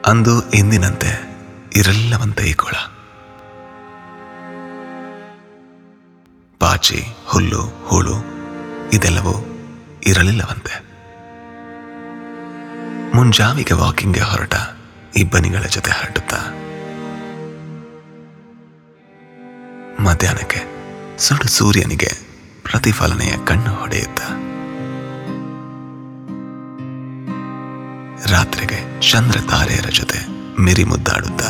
ಅಂದು ಎಂದಿನಂತೆ ಇರಲಿಲ್ಲವಂತೆ ಈ ಕೊಳ ಪಾಚಿ ಹುಲ್ಲು ಹೂಳು ಇದೆಲ್ಲವೂ ಇರಲಿಲ್ಲವಂತೆ ಮುಂಜಾವಿಗೆ ವಾಕಿಂಗ್ಗೆ ಹೊರಟ ಇಬ್ಬನಿಗಳ ಜೊತೆ ಹರಡುತ್ತಾ ಮಧ್ಯಾಹ್ನಕ್ಕೆ ಸುಡು ಸೂರ್ಯನಿಗೆ ಪ್ರತಿಫಲನೆಯ ಕಣ್ಣು ಹೊಡೆಯುತ್ತ ರಾತ್ರಿಗೆ ಚಂದ್ರ ತಾರೆಯರ ಜೊತೆ ಮಿರಿ ಮುದ್ದಾಡುತ್ತ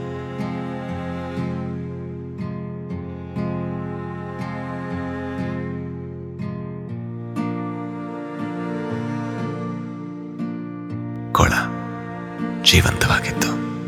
ಕೊಳ ಜೀವಂತವಾಗಿತ್ತು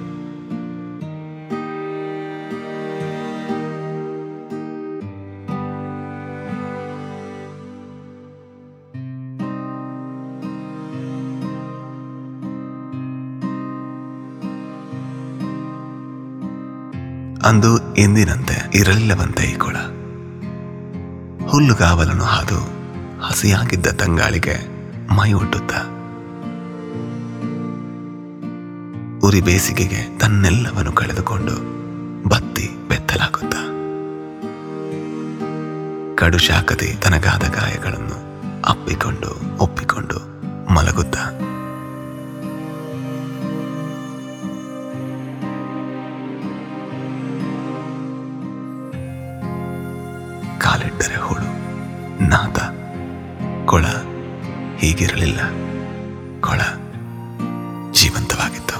ಅಂದು ಎಂದಿನಂತೆ ಇರಲಿಲ್ಲವಂತೆ ಈ ಕೊಳ ಹುಲ್ಲುಗಾವಲನ್ನು ಹಾದು ಹಸಿಯಾಗಿದ್ದ ತಂಗಾಳಿಗೆ ಮೈ ಒಡ್ಡುತ್ತ ಉರಿ ಬೇಸಿಗೆಗೆ ತನ್ನೆಲ್ಲವನ್ನು ಕಳೆದುಕೊಂಡು ಬತ್ತಿ ಬೆತ್ತಲಾಗುತ್ತ ಕಡು ಶಾಕದಿ ತನಗಾದ ಗಾಯಗಳನ್ನು ಅಪ್ಪಿಕೊಂಡು ಒಪ್ಪಿಕೊಂಡು ಮಲಗುತ್ತ ಕಾಲಿಟ್ಟರೆ ಹುಳು ನಾದ ಕೊಳ ಹೀಗಿರಲಿಲ್ಲ ಕೊಳ ಜೀವಂತವಾಗಿತ್ತು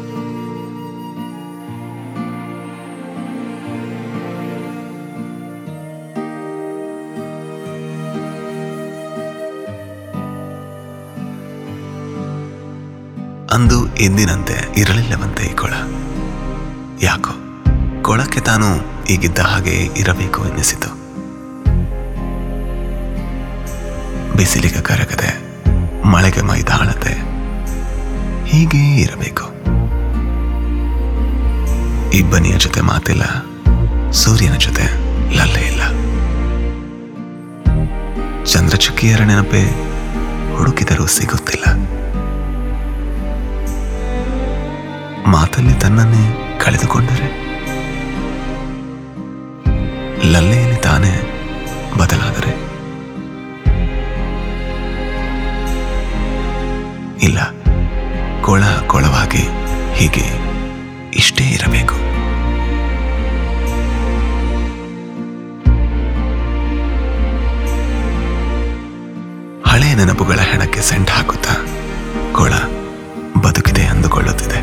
ಅಂದು ಎಂದಿನಂತೆ ಇರಲಿಲ್ಲವಂತೆ ಈ ಕೊಳ ಯಾಕೋ ಕೊಳಕ್ಕೆ ತಾನು ಈಗಿದ್ದ ಹಾಗೆ ಇರಬೇಕು ಎನ್ನಿಸಿತು ಬಿಸಿಲಿಗೆ ಕರಗದೆ ಮಳೆಗೆ ಮೈದಾಳತೆ ಹೀಗೇ ಇರಬೇಕು ಇಬ್ಬನಿಯ ಜೊತೆ ಮಾತಿಲ್ಲ ಸೂರ್ಯನ ಜೊತೆ ಲಲ್ಲೆ ಇಲ್ಲ ಚಂದ್ರಚುಕ್ಕಿಯರ ನೆನಪೆ ಹುಡುಕಿದರೂ ಸಿಗುತ್ತಿಲ್ಲ ಮಾತಲ್ಲಿ ತನ್ನನ್ನೇ ಕಳೆದುಕೊಂಡರೆ ಲಲ್ಲೆಯಲ್ಲಿ ತಾನೇ ಬದಲಾದರೆ ಇಲ್ಲ ಕೊಳ ಕೊಳವಾಗಿ ಹೀಗೆ ಇಷ್ಟೇ ಇರಬೇಕು ಹಳೆಯ ನೆನಪುಗಳ ಹೆಣಕ್ಕೆ ಸೆಂಟ್ ಹಾಕುತ್ತಾ ಕೊಳ ಬದುಕಿದೆ ಅಂದುಕೊಳ್ಳುತ್ತಿದೆ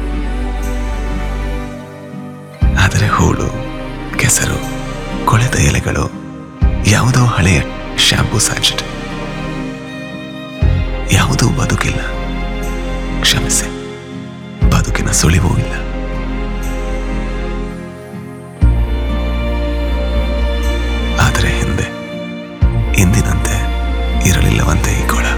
ಆದರೆ ಹೂಳು ಕೆಸರು ಕೊಳೆತ ಎಲೆಗಳು ಯಾವುದೋ ಹಳೆಯ ಶಾಂಪೂ ಸ್ಯಾಚೆಟ್ ಯಾವುದೂ ಬದುಕಿಲ್ಲ ಕ್ಷಮಿಸಿ ಬದುಕಿನ ಸುಳಿವೂ ಇಲ್ಲ ಆದರೆ ಹಿಂದೆ ಇಂದಿನಂತೆ ಇರಲಿಲ್ಲವಂತೆ ಈ ಕೊಳ